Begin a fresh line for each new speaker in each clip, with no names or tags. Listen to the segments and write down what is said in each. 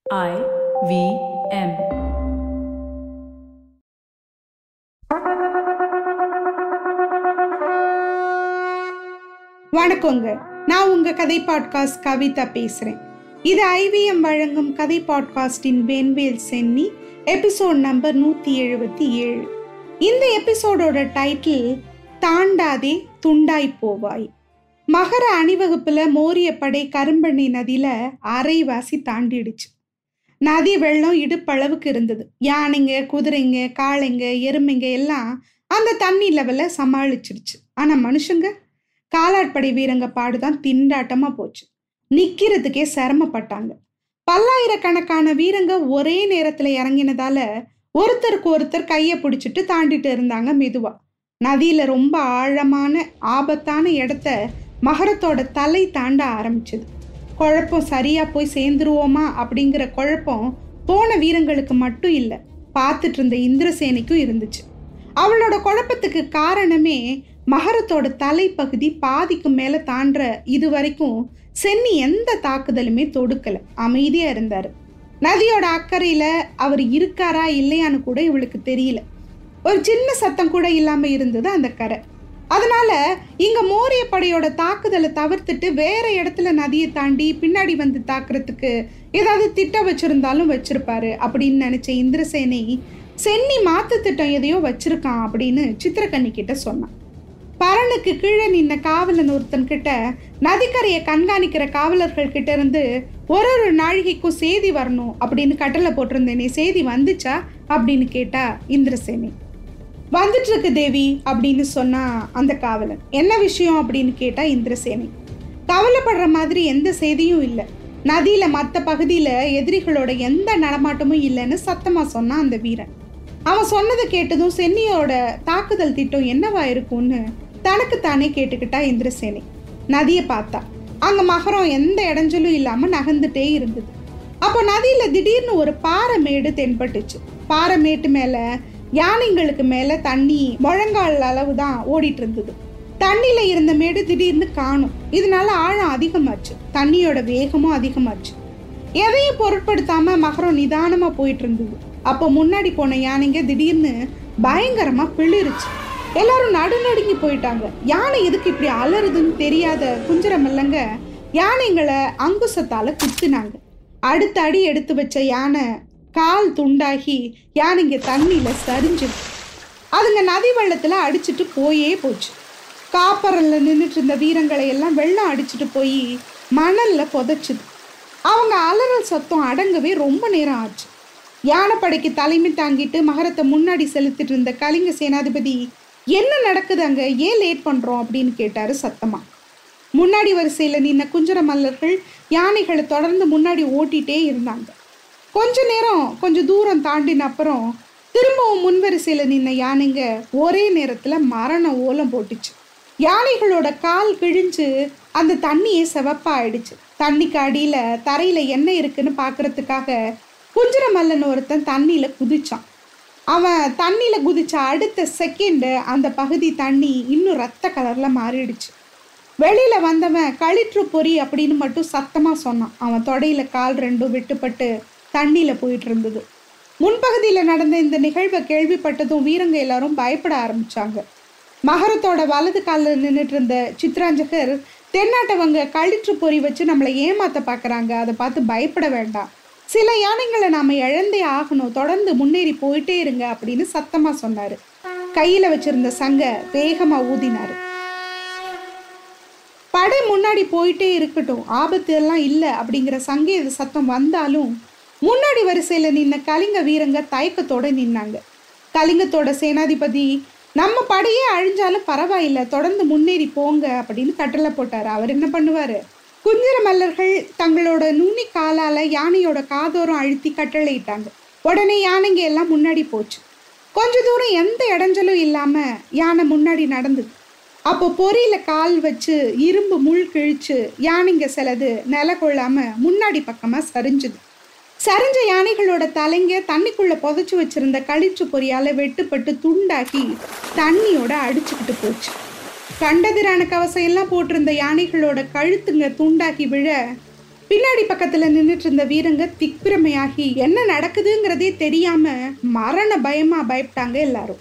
I V M.
வணக்கங்க நான் உங்க கதை பாட்காஸ்ட் கவிதா பேசுறேன் இது ஐவிஎம் வழங்கும் கதை பாட்காஸ்டின் வெண்வேல் சென்னி எபிசோட் நம்பர் நூத்தி எழுபத்தி ஏழு இந்த எபிசோடோட டைட்டில் தாண்டாதே துண்டாய் போவாய் மகர அணிவகுப்புல மோரியப்படை கரும்பண்ணி நதியில அரைவாசி தாண்டிடுச்சு நதி வெள்ளம் இடுப்பளவுக்கு இருந்தது யானைங்க குதிரைங்க காளைங்க எருமைங்க எல்லாம் அந்த தண்ணி லெவல சமாளிச்சிடுச்சு ஆனா மனுஷங்க காலாட்படை வீரங்க பாடுதான் திண்டாட்டமா போச்சு நிக்கிறதுக்கே சிரமப்பட்டாங்க பல்லாயிரக்கணக்கான வீரங்க ஒரே நேரத்துல இறங்கினதால ஒருத்தருக்கு ஒருத்தர் கையை பிடிச்சிட்டு தாண்டிட்டு இருந்தாங்க மெதுவா நதியில ரொம்ப ஆழமான ஆபத்தான இடத்த மகரத்தோட தலை தாண்ட ஆரம்பிச்சது குழப்பம் சரியா போய் சேர்ந்துருவோமா அப்படிங்கிற குழப்பம் போன வீரங்களுக்கு மட்டும் இல்லை பார்த்துட்டு இருந்த இந்திரசேனிக்கும் இருந்துச்சு அவளோட குழப்பத்துக்கு காரணமே மகரத்தோட தலைப்பகுதி பாதிக்கு மேல தாண்டுற இது வரைக்கும் சென்னி எந்த தாக்குதலுமே தொடுக்கல அமைதியா இருந்தாரு நதியோட அக்கறையில அவர் இருக்காரா இல்லையான்னு கூட இவளுக்கு தெரியல ஒரு சின்ன சத்தம் கூட இல்லாம இருந்தது அந்த கரை அதனால இங்க மோரிய படையோட தாக்குதலை தவிர்த்துட்டு வேற இடத்துல நதியை தாண்டி பின்னாடி வந்து தாக்குறதுக்கு ஏதாவது திட்டம் வச்சிருந்தாலும் வச்சிருப்பாரு அப்படின்னு நினைச்ச இந்திரசேனை சென்னி மாத்து திட்டம் எதையோ வச்சிருக்கான் அப்படின்னு சித்திரக்கண்ணி கிட்ட சொன்னான் பரனுக்கு கீழே நின்ன காவலன் ஒருத்தன் கிட்ட நதிக்கரையை கண்காணிக்கிற காவலர்கள் கிட்ட இருந்து ஒரு ஒரு நாழிகைக்கும் செய்தி வரணும் அப்படின்னு கட்டளை போட்டிருந்தேனே செய்தி வந்துச்சா அப்படின்னு கேட்டா இந்திரசேனி வந்துட்டு இருக்கு தேவி அப்படின்னு சொன்னா அந்த காவலன் என்ன விஷயம் அப்படின்னு கேட்டா இந்திரசேனி கவலைப்படுற மாதிரி எந்த செய்தியும் இல்லை நதியில மற்ற பகுதியில எதிரிகளோட எந்த நடமாட்டமும் இல்லைன்னு சத்தமா சொன்னான் அந்த வீரன் அவன் சொன்னதை கேட்டதும் சென்னியோட தாக்குதல் திட்டம் என்னவா இருக்கும்னு தனக்கு தானே கேட்டுக்கிட்டா இந்திரசேனி நதியை பார்த்தா அங்க மகரம் எந்த இடைஞ்சலும் இல்லாம நகர்ந்துட்டே இருந்தது அப்போ நதியில திடீர்னு ஒரு பாறை மேடு தென்பட்டுச்சு பாறை மேட்டு மேல யானைங்களுக்கு மேல தண்ணி முழங்கால் அளவு தான் ஓடிட்டு இருந்தது தண்ணியில இருந்த மேடு திடீர்னு காணும் இதனால ஆழம் அதிகமாச்சு தண்ணியோட வேகமும் அதிகமாச்சு எதையும் பொருட்படுத்தாம மகரம் நிதானமா போயிட்டு இருந்தது அப்போ முன்னாடி போன யானைங்க திடீர்னு பயங்கரமா பிளிருச்சு எல்லாரும் நடுநடுங்கி போயிட்டாங்க யானை எதுக்கு இப்படி அலறுதுன்னு தெரியாத குஞ்சரமல்லங்க யானைங்களை அங்குசத்தால குத்தினாங்க அடுத்த அடி எடுத்து வச்ச யானை கால் துண்டாகி யானைங்க தண்ணியில சரிஞ்சுது அதுங்க நதி வெள்ளத்துல அடிச்சிட்டு போயே போச்சு காப்பரல்ல நின்றுட்டு இருந்த வீரங்களை எல்லாம் வெள்ளம் அடிச்சிட்டு போய் மணல்ல புதைச்சுது அவங்க அலறல் சத்தம் அடங்கவே ரொம்ப நேரம் ஆச்சு யானைப்படைக்கு தலைமை தாங்கிட்டு மகரத்தை முன்னாடி செலுத்திட்டு இருந்த கலிங்க சேனாதிபதி என்ன நடக்குது அங்க ஏன் லேட் பண்றோம் அப்படின்னு கேட்டாரு சத்தமா முன்னாடி வரிசையில நின்ன குஞ்சர மல்லர்கள் யானைகளை தொடர்ந்து முன்னாடி ஓட்டிட்டே இருந்தாங்க கொஞ்ச நேரம் கொஞ்சம் தூரம் தாண்டின அப்புறம் திரும்பவும் முன்வரிசையில நின்ன யானைங்க ஒரே நேரத்துல மரண ஓலம் போட்டுச்சு யானைகளோட கால் கிழிஞ்சு அந்த தண்ணியே செவப்பா ஆயிடுச்சு தண்ணிக்கு அடியில தரையில என்ன இருக்குன்னு பாக்குறதுக்காக குஞ்சர மல்லன் ஒருத்தன் தண்ணியில குதிச்சான் அவன் தண்ணியில குதிச்ச அடுத்த செகண்ட் அந்த பகுதி தண்ணி இன்னும் ரத்த கலர்ல மாறிடுச்சு வெளியில வந்தவன் களிற்று பொறி அப்படின்னு மட்டும் சத்தமா சொன்னான் அவன் தொடையில கால் ரெண்டும் விட்டுப்பட்டு தண்ணியில போயிட்டு இருந்தது முன்பகுதியில நடந்த இந்த நிகழ்வை கேள்விப்பட்டதும் வீரங்க எல்லாரும் பயப்பட ஆரம்பிச்சாங்க மகரத்தோட வலது காலில் நின்றுட்டு இருந்த சித்ராஞ்சகர் தென்னாட்டவங்க களிற்று பொறி வச்சு நம்மளை ஏமாத்த பார்க்குறாங்க அதை பார்த்து பயப்பட வேண்டாம் சில யானைகளை நாம இழந்தே ஆகணும் தொடர்ந்து முன்னேறி போயிட்டே இருங்க அப்படின்னு சத்தமா சொன்னாரு கையில வச்சிருந்த சங்க வேகமா ஊதினாரு படை முன்னாடி போயிட்டே இருக்கட்டும் ஆபத்து எல்லாம் இல்லை அப்படிங்கிற சங்கீத சத்தம் வந்தாலும் முன்னாடி வரிசையில நின்ன கலிங்க வீரங்க தயக்கத்தோட நின்னாங்க கலிங்கத்தோட சேனாதிபதி நம்ம படையே அழிஞ்சாலும் பரவாயில்ல தொடர்ந்து முன்னேறி போங்க அப்படின்னு கட்டளை போட்டாரு அவர் என்ன பண்ணுவாரு குஞ்சிர மல்லர்கள் தங்களோட நுனி காலால யானையோட காதோரம் அழுத்தி கட்டளையிட்டாங்க உடனே யானைங்க எல்லாம் முன்னாடி போச்சு கொஞ்ச தூரம் எந்த இடைஞ்சலும் இல்லாம யானை முன்னாடி நடந்தது அப்போ பொறியில கால் வச்சு இரும்பு முள் கிழிச்சு யானைங்க சிலது நில கொள்ளாம முன்னாடி பக்கமா சரிஞ்சுது சரிஞ்ச யானைகளோட தலைங்க தண்ணிக்குள்ள புதைச்சு வச்சிருந்த களிச்சு பொறியால வெட்டுப்பட்டு துண்டாக்கி தண்ணியோட அடிச்சுக்கிட்டு போச்சு கண்டதிரான கவசம் எல்லாம் போட்டிருந்த யானைகளோட கழுத்துங்க துண்டாக்கி விழ பின்னாடி பக்கத்துல நின்றுட்டு இருந்த வீரங்க திக்பிரமையாகி என்ன நடக்குதுங்கிறதே தெரியாம மரண பயமா பயப்பட்டாங்க எல்லாரும்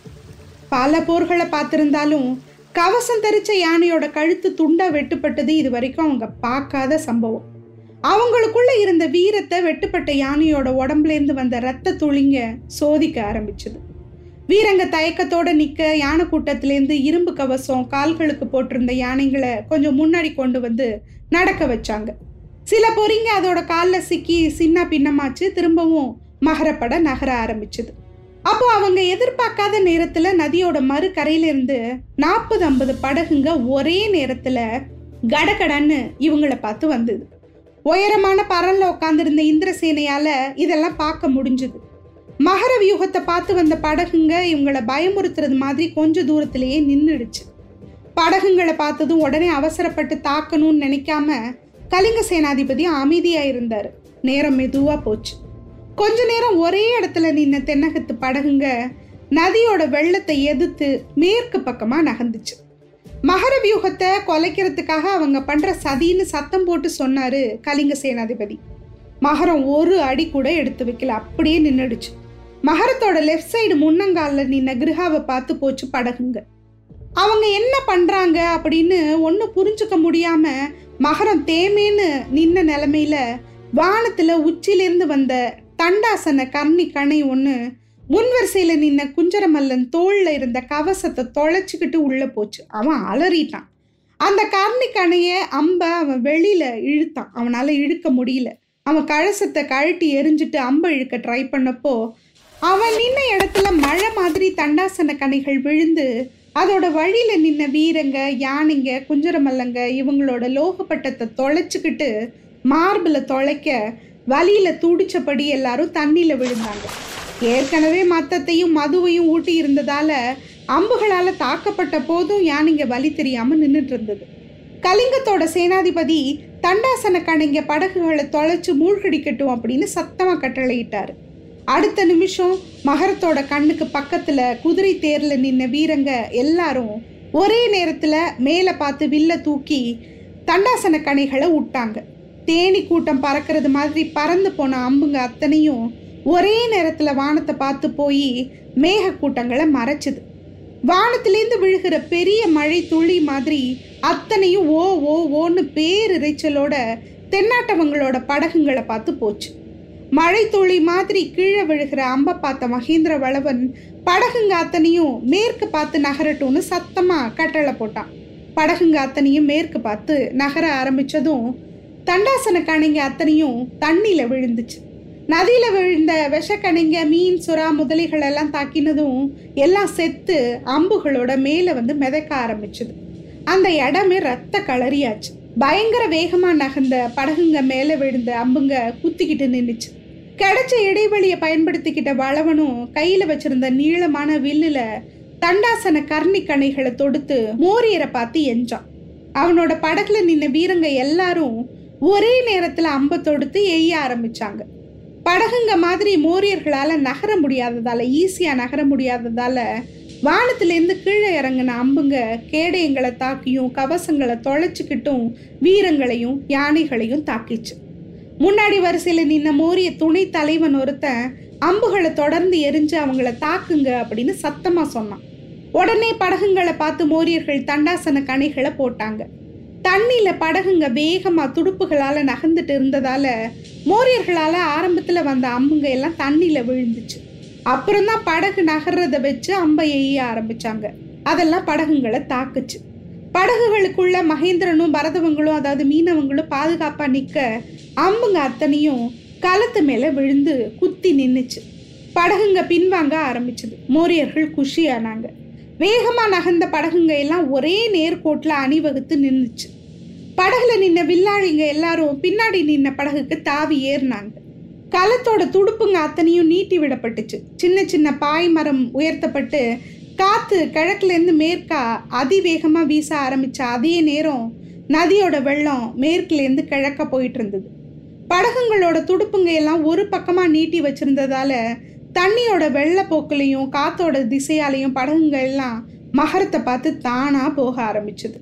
பல போர்களை பார்த்திருந்தாலும் கவசம் தரிச்ச யானையோட கழுத்து துண்டா வெட்டுப்பட்டது இது வரைக்கும் அவங்க பார்க்காத சம்பவம் அவங்களுக்குள்ள இருந்த வீரத்தை வெட்டுப்பட்ட யானையோட உடம்புலேருந்து வந்த ரத்த துளிங்க சோதிக்க ஆரம்பிச்சது வீரங்க தயக்கத்தோட நிக்க யானை கூட்டத்திலேருந்து இரும்பு கவசம் கால்களுக்கு போட்டிருந்த யானைகளை கொஞ்சம் முன்னாடி கொண்டு வந்து நடக்க வச்சாங்க சில பொறிங்க அதோட காலில் சிக்கி சின்ன பின்னமாச்சு திரும்பவும் மகரப்பட நகர ஆரம்பிச்சது அப்போ அவங்க எதிர்பார்க்காத நேரத்துல நதியோட மறு கரையிலிருந்து நாற்பது ஐம்பது படகுங்க ஒரே நேரத்துல கடகடன்னு இவங்கள பார்த்து வந்தது உயரமான பரல்ல உட்காந்துருந்த இந்திரசேனையால இதெல்லாம் பார்க்க முடிஞ்சது மகர வியூகத்தை பார்த்து வந்த படகுங்க இவங்கள பயமுறுத்துறது மாதிரி கொஞ்ச தூரத்திலேயே நின்றுடுச்சு படகுங்களை பார்த்ததும் உடனே அவசரப்பட்டு தாக்கணும்னு நினைக்காம கலிங்க சேனாதிபதி அமைதியா இருந்தாரு நேரம் மெதுவா போச்சு கொஞ்ச நேரம் ஒரே இடத்துல நின்ன தென்னகத்து படகுங்க நதியோட வெள்ளத்தை எதிர்த்து மேற்கு பக்கமா நகர்ந்துச்சு மகர வியூகத்தை கொலைக்கிறதுக்காக அவங்க பண்ற சதின்னு சத்தம் போட்டு சொன்னாரு கலிங்க சேனாதிபதி மகரம் ஒரு அடி கூட எடுத்து வைக்கல அப்படியே நின்னுடுச்சு மகரத்தோட லெஃப்ட் சைடு முன்னங்காலில் நின்ன கிருஹாவை பார்த்து போச்சு படகுங்க அவங்க என்ன பண்றாங்க அப்படின்னு ஒன்றும் புரிஞ்சுக்க முடியாம மகரம் தேமேன்னு நின்ன நிலைமையில வானத்துல உச்சியிலிருந்து வந்த தண்டாசன கர்ணி கணை ஒன்று முன்வரிசையில் நின்ன குஞ்சரமல்லன் தோளில் இருந்த கவசத்தை தொலைச்சிக்கிட்டு உள்ளே போச்சு அவன் அலறிட்டான் அந்த கர்ணி கணையை அம்ப அவன் வெளியில் இழுத்தான் அவனால் இழுக்க முடியல அவன் கழசத்தை கழட்டி எரிஞ்சிட்டு அம்பை இழுக்க ட்ரை பண்ணப்போ அவன் நின்ன இடத்துல மழை மாதிரி தண்டாசன கணைகள் விழுந்து அதோட வழியில் நின்ன வீரங்க யானைங்க குஞ்சரமல்லங்க இவங்களோட லோகப்பட்டத்தை தொலைச்சிக்கிட்டு மார்பில் தொலைக்க வலியில் துடிச்சபடி எல்லாரும் தண்ணியில் விழுந்தாங்க ஏற்கனவே மத்தத்தையும் மதுவையும் ஊட்டி இருந்ததால அம்புகளால் தாக்கப்பட்ட போதும் யானைங்க வலி தெரியாமல் நின்றுட்டு இருந்தது கலிங்கத்தோட சேனாதிபதி தண்டாசன கணைங்க படகுகளை தொலைச்சு மூழ்கடிக்கட்டும் அப்படின்னு சத்தமாக கட்டளையிட்டாரு அடுத்த நிமிஷம் மகரத்தோட கண்ணுக்கு பக்கத்துல குதிரை தேர்ல நின்ன வீரங்க எல்லாரும் ஒரே நேரத்துல மேலே பார்த்து வில்ல தூக்கி தண்டாசன கணைகளை விட்டாங்க தேனி கூட்டம் பறக்கிறது மாதிரி பறந்து போன அம்புங்க அத்தனையும் ஒரே நேரத்துல வானத்தை பார்த்து போய் மேக கூட்டங்களை மறைச்சுது வானத்திலேருந்து விழுகிற பெரிய மழை துளி மாதிரி அத்தனையும் ஓ ஓ ஓன்னு பேரிரைச்சலோட தென்னாட்டவங்களோட படகுங்களை பார்த்து போச்சு மழை துளி மாதிரி கீழே விழுகிற அம்ப பார்த்த மகேந்திர வளவன் படகுங்க அத்தனையும் மேற்கு பார்த்து நகரட்டும்னு சத்தமா கட்டளை போட்டான் படகுங்க அத்தனையும் மேற்கு பார்த்து நகர ஆரம்பிச்சதும் தண்டாசன கணைங்க அத்தனையும் தண்ணியில விழுந்துச்சு நதியில விழுந்த விஷக்கணைங்க மீன் சுறா முதலைகள் எல்லாம் தாக்கினதும் எல்லாம் செத்து அம்புகளோட மேல வந்து மிதக்க ஆரம்பிச்சது அந்த இடமே ரத்த களறியாச்சு பயங்கர வேகமா நகர்ந்த படகுங்க மேல விழுந்த அம்புங்க குத்திக்கிட்டு நின்னுச்சு கிடைச்ச இடைவெளியை பயன்படுத்திக்கிட்ட வளவனும் கையில வச்சிருந்த நீளமான வில்லுல தண்டாசன கர்ணி கணைகளை தொடுத்து மோரியரை பார்த்து எஞ்சான் அவனோட படகுல நின்ன வீரங்க எல்லாரும் ஒரே நேரத்துல அம்ப தொடுத்து எய்ய ஆரம்பிச்சாங்க படகுங்க மாதிரி மோரியர்களால நகர முடியாததால ஈஸியா நகர முடியாததால வானத்திலேருந்து கீழே இறங்கின அம்புங்க கேடயங்களை தாக்கியும் கவசங்களை தொலைச்சிக்கிட்டும் வீரங்களையும் யானைகளையும் தாக்கிச்சு முன்னாடி வரிசையில் நின்ன மோரிய துணை தலைவன் ஒருத்தன் அம்புகளை தொடர்ந்து எரிஞ்சு அவங்கள தாக்குங்க அப்படின்னு சத்தமா சொன்னான் உடனே படகுங்களை பார்த்து மோரியர்கள் தண்டாசன கணைகளை போட்டாங்க தண்ணியில படகுங்க வேகமா துடுப்புகளால நகர்ந்துட்டு இருந்ததால மோரியர்களால ஆரம்பத்துல வந்த அம்புங்க எல்லாம் தண்ணியில விழுந்துச்சு அப்புறம்தான் படகு நகர்றத வச்சு அம்பை எய்ய ஆரம்பிச்சாங்க அதெல்லாம் படகுங்களை தாக்குச்சு படகுகளுக்குள்ள மகேந்திரனும் பரதவங்களும் அதாவது மீனவங்களும் பாதுகாப்பா நிக்க அம்புங்க அத்தனையும் களத்து மேல விழுந்து குத்தி நின்னுச்சு படகுங்க பின்வாங்க ஆரம்பிச்சது மோரியர்கள் குஷியானாங்க வேகமா நகர்ந்த படகுங்க எல்லாம் ஒரே நேர்கோட்டில் அணிவகுத்து நின்றுச்சு படகுல நின்ன வில்லாளிங்க எல்லாரும் பின்னாடி நின்ன படகுக்கு தாவி ஏறினாங்க களத்தோட துடுப்புங்க அத்தனையும் நீட்டி விடப்பட்டுச்சு சின்ன சின்ன பாய் மரம் உயர்த்தப்பட்டு காத்து கிழக்குலேருந்து மேற்கா அதிவேகமாக வீச ஆரம்பிச்ச அதே நேரம் நதியோட வெள்ளம் மேற்குலேருந்து கிழக்க போயிட்டு இருந்தது படகுங்களோட துடுப்புங்க எல்லாம் ஒரு பக்கமாக நீட்டி வச்சிருந்ததால தண்ணியோட வெள்ளப்போக்குலையும் காத்தோட திசையாலையும் படகுங்க எல்லாம் மகரத்தை பார்த்து தானா போக ஆரம்பிச்சது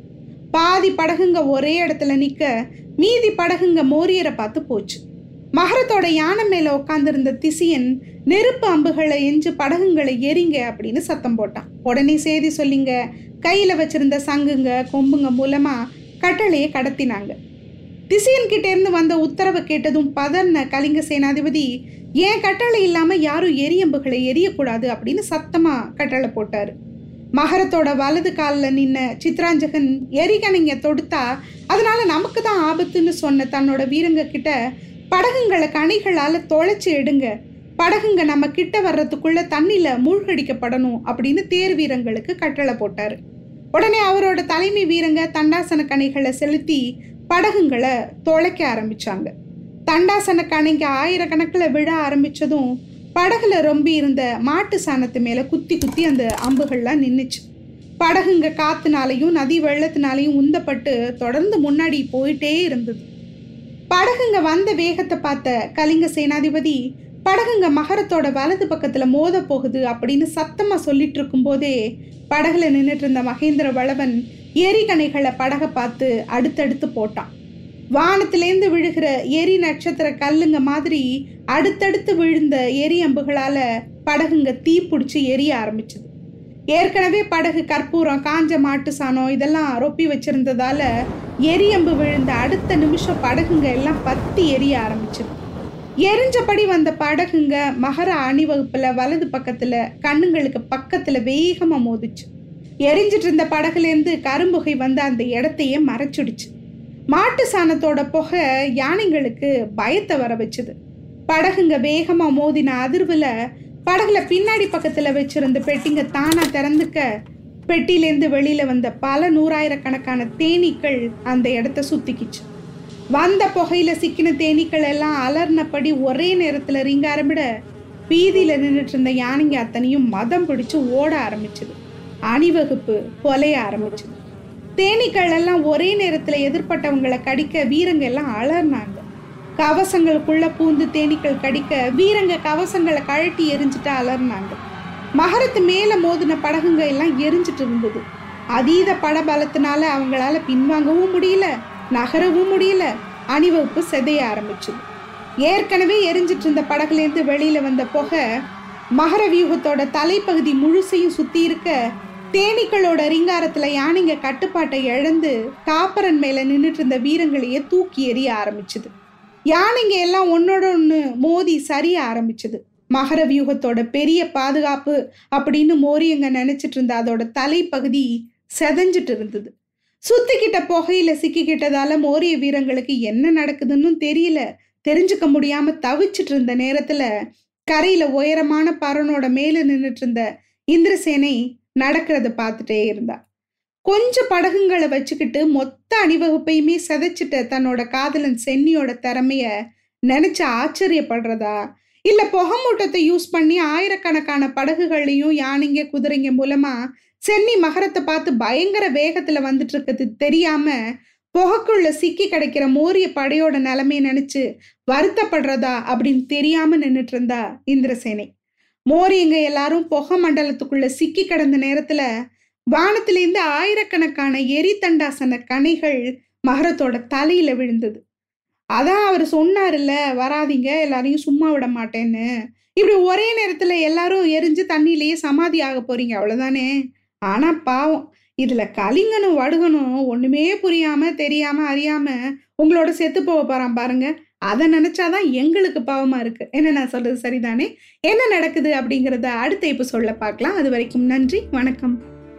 பாதி படகுங்க ஒரே இடத்துல நிக்க மீதி படகுங்க மோரியரை பார்த்து போச்சு மகரத்தோட யானை மேல உட்காந்துருந்த திசியன் நெருப்பு அம்புகளை எஞ்சு படகுங்களை எரிங்க அப்படின்னு சத்தம் போட்டான் உடனே செய்தி சொல்லிங்க கையில வச்சிருந்த சங்குங்க கொம்புங்க மூலமா கட்டளையை கடத்தினாங்க திசியன் கிட்ட இருந்து வந்த உத்தரவை கேட்டதும் பதர்ன கலிங்க சேனாதிபதி ஏன் கட்டளை இல்லாம யாரும் எரியம்புகளை எரியக்கூடாது அப்படின்னு சத்தமா கட்டளை போட்டாரு மகரத்தோட வலது காலில் நின்ன சித்ராஞ்சகன் எரிகணைங்க தொடுத்தா அதனால நமக்கு தான் ஆபத்துன்னு சொன்ன தன்னோட வீரங்க கிட்ட படகுங்களை கணைகளால தொலைச்சு எடுங்க படகுங்க நம்ம கிட்ட வர்றதுக்குள்ள தண்ணில மூழ்கடிக்கப்படணும் அப்படின்னு தேர் வீரங்களுக்கு கட்டளை போட்டாரு உடனே அவரோட தலைமை வீரங்க தண்டாசன கணைகளை செலுத்தி படகுங்களை தொலைக்க ஆரம்பிச்சாங்க தண்டாசன கணைங்க ஆயிரக்கணக்கில் விழ ஆரம்பிச்சதும் படகுல ரொம்ப இருந்த மாட்டு சாணத்து மேல குத்தி குத்தி அந்த அம்புகள்லாம் நின்றுச்சு படகுங்க காத்துனாலையும் நதி வெள்ளத்தினாலையும் உந்தப்பட்டு தொடர்ந்து முன்னாடி போயிட்டே இருந்தது படகுங்க வந்த வேகத்தை பார்த்த கலிங்க சேனாதிபதி படகுங்க மகரத்தோட வலது பக்கத்துல மோத போகுது அப்படின்னு சத்தமா சொல்லிட்டு இருக்கும் போதே படகுல நின்றுட்டு இருந்த மகேந்திர வளவன் எரிகணைகளை படகை பார்த்து அடுத்தடுத்து போட்டான் வானத்திலேருந்து விழுகிற எரி நட்சத்திர கல்லுங்க மாதிரி அடுத்தடுத்து விழுந்த எரி அம்புகளால படகுங்க தீ பிடிச்சி எரிய ஆரம்பிச்சது ஏற்கனவே படகு கற்பூரம் காஞ்ச மாட்டு சாணம் இதெல்லாம் ரொப்பி வச்சிருந்ததால எரியம்பு விழுந்த அடுத்த நிமிஷம் படகுங்க எல்லாம் பத்தி எரிய ஆரம்பிச்சது எரிஞ்சபடி வந்த படகுங்க மகர அணிவகுப்புல வலது பக்கத்துல கண்ணுங்களுக்கு பக்கத்துல வேகமா மோதிச்சு எரிஞ்சிட்டு இருந்த படகுலேருந்து கரும்புகை வந்து அந்த இடத்தையே மறைச்சிடுச்சு மாட்டு சாணத்தோட புகை யானைங்களுக்கு பயத்தை வர வச்சுது படகுங்க வேகமா மோதின அதிர்வுல படகுல பின்னாடி பக்கத்துல வச்சிருந்த பெட்டிங்க தானா திறந்துக்க பெட்டியிலேருந்து வெளியில வந்த பல நூறாயிரக்கணக்கான தேனீக்கள் அந்த இடத்த சுத்திக்கிச்சு வந்த புகையில சிக்கின தேனீக்கள் எல்லாம் அலர்னபடி ஒரே நேரத்துல ரிங்க ஆரம்பிட வீதியில நின்றுட்டு இருந்த யானைங்க அத்தனையும் மதம் பிடிச்சு ஓட ஆரம்பிச்சது அணிவகுப்பு கொலைய ஆரம்பிச்சது தேனீக்கள் எல்லாம் ஒரே நேரத்துல எதிர்பட்டவங்களை கடிக்க வீரங்க எல்லாம் அலர்னாங்க கவசங்களுக்குள்ள பூந்து தேனீக்கள் கடிக்க வீரங்க கவசங்களை கழட்டி எரிஞ்சுட்டு அலர்னாங்க மகரத்து மேல மோதின படகுங்க எல்லாம் எரிஞ்சிட்டு இருந்தது அதீத படபலத்தினால அவங்களால பின்வாங்கவும் முடியல நகரவும் முடியல அணிவகுப்பு செதைய ஆரம்பிச்சது ஏற்கனவே எரிஞ்சிட்டு இருந்த படகுலேருந்து வெளியில வந்த புகை மகர வியூகத்தோட தலைப்பகுதி முழுசையும் சுத்தி இருக்க தேனீக்களோட ரிங்காரத்துல யானைங்க கட்டுப்பாட்டை இழந்து காப்பரன் மேல நின்றுட்டு இருந்த வீரங்களையே தூக்கி எறிய ஆரம்பிச்சது யானைங்க எல்லாம் ஒன்னோட ஒன்று மோதி சரிய ஆரம்பிச்சது மகர வியூகத்தோட பெரிய பாதுகாப்பு அப்படின்னு மோரியங்க நினைச்சிட்டு இருந்த அதோட தலைப்பகுதி செதஞ்சிட்டு இருந்தது சுத்திக்கிட்ட புகையில சிக்கிக்கிட்டதால மோரிய வீரங்களுக்கு என்ன நடக்குதுன்னு தெரியல தெரிஞ்சுக்க முடியாம தவிச்சிட்டு இருந்த நேரத்துல கரையில உயரமான பரனோட மேல நின்றுட்டு இருந்த இந்திரசேனை நடக்கிறத பார்த்துட்டே இருந்தா கொஞ்சம் படகுங்களை வச்சுக்கிட்டு மொத்த அணிவகுப்பையுமே செதைச்சிட்ட தன்னோட காதலன் சென்னியோட திறமைய நினைச்சு ஆச்சரியப்படுறதா இல்ல புகமூட்டத்தை யூஸ் பண்ணி ஆயிரக்கணக்கான படகுகளையும் யானைங்க குதிரைங்க மூலமா சென்னி மகரத்தை பார்த்து பயங்கர வேகத்துல வந்துட்டு இருக்கிறது தெரியாம புகைக்குள்ள சிக்கி கிடைக்கிற மோரிய படையோட நிலைமையை நினைச்சு வருத்தப்படுறதா அப்படின்னு தெரியாம நின்றுட்டு இருந்தா இந்திரசேனை மோரியங்க எல்லாரும் புகை மண்டலத்துக்குள்ள சிக்கி கிடந்த நேரத்துல வானத்திலேருந்து ஆயிரக்கணக்கான எரித்தண்டாசன கனைகள் மகரத்தோட தலையில விழுந்தது அதான் அவர் சொன்னார்ல வராதீங்க எல்லாரையும் சும்மா விட மாட்டேன்னு இப்படி ஒரே நேரத்துல எல்லாரும் எரிஞ்சு தண்ணியிலேயே சமாதி ஆக போறீங்க அவ்வளவுதானே ஆனா பாவம் இதுல கலிங்கனும் வடுகனும் ஒண்ணுமே புரியாம தெரியாம அறியாம உங்களோட செத்து போக போறான் பாருங்க அதை நினைச்சாதான் எங்களுக்கு பாவமா இருக்கு என்ன நான் சொல்றது சரிதானே என்ன நடக்குது அப்படிங்கறத அடுத்த இப்ப சொல்ல பார்க்கலாம் அது வரைக்கும் நன்றி வணக்கம்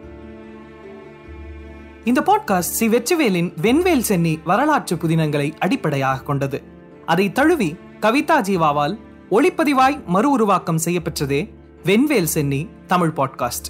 இந்த பாட்காஸ்ட் சி வெற்றிவேலின் வெண்வேல் சென்னி வரலாற்று புதினங்களை அடிப்படையாக கொண்டது அதை தழுவி கவிதா ஜீவாவால் ஒளிப்பதிவாய் மறு உருவாக்கம் செய்யப்பெற்றதே வெண்வேல் சென்னி தமிழ் பாட்காஸ்ட்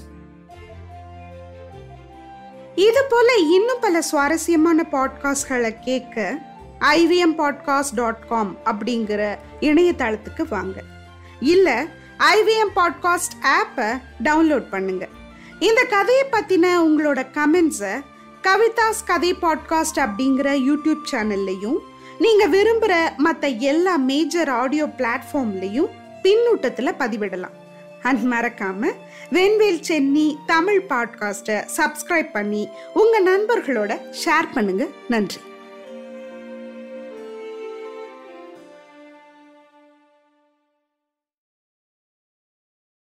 இது போல இன்னும் பல சுவாரஸ்யமான பாட்காஸ்ட்களை கேட்க ஐவிஎம் பாட்காஸ்ட் டாட் காம் அப்படிங்கிற இணையதளத்துக்கு வாங்க இல்லை ஐவிஎம் பாட்காஸ்ட் ஆப்பை டவுன்லோட் பண்ணுங்க இந்த கதையை பற்றின உங்களோட கமெண்ட்ஸை கவிதாஸ் கதை பாட்காஸ்ட் அப்படிங்கிற யூடியூப் சேனல்லையும் நீங்கள் விரும்புகிற மற்ற எல்லா மேஜர் ஆடியோ பிளாட்ஃபார்ம்லையும் பின்னூட்டத்தில் பதிவிடலாம் அண்ட் மறக்காம வெண்வேல் சென்னி தமிழ் பாட்காஸ்ட்டை சப்ஸ்கிரைப் பண்ணி உங்க நண்பர்களோட ஷேர் பண்ணுங்க நன்றி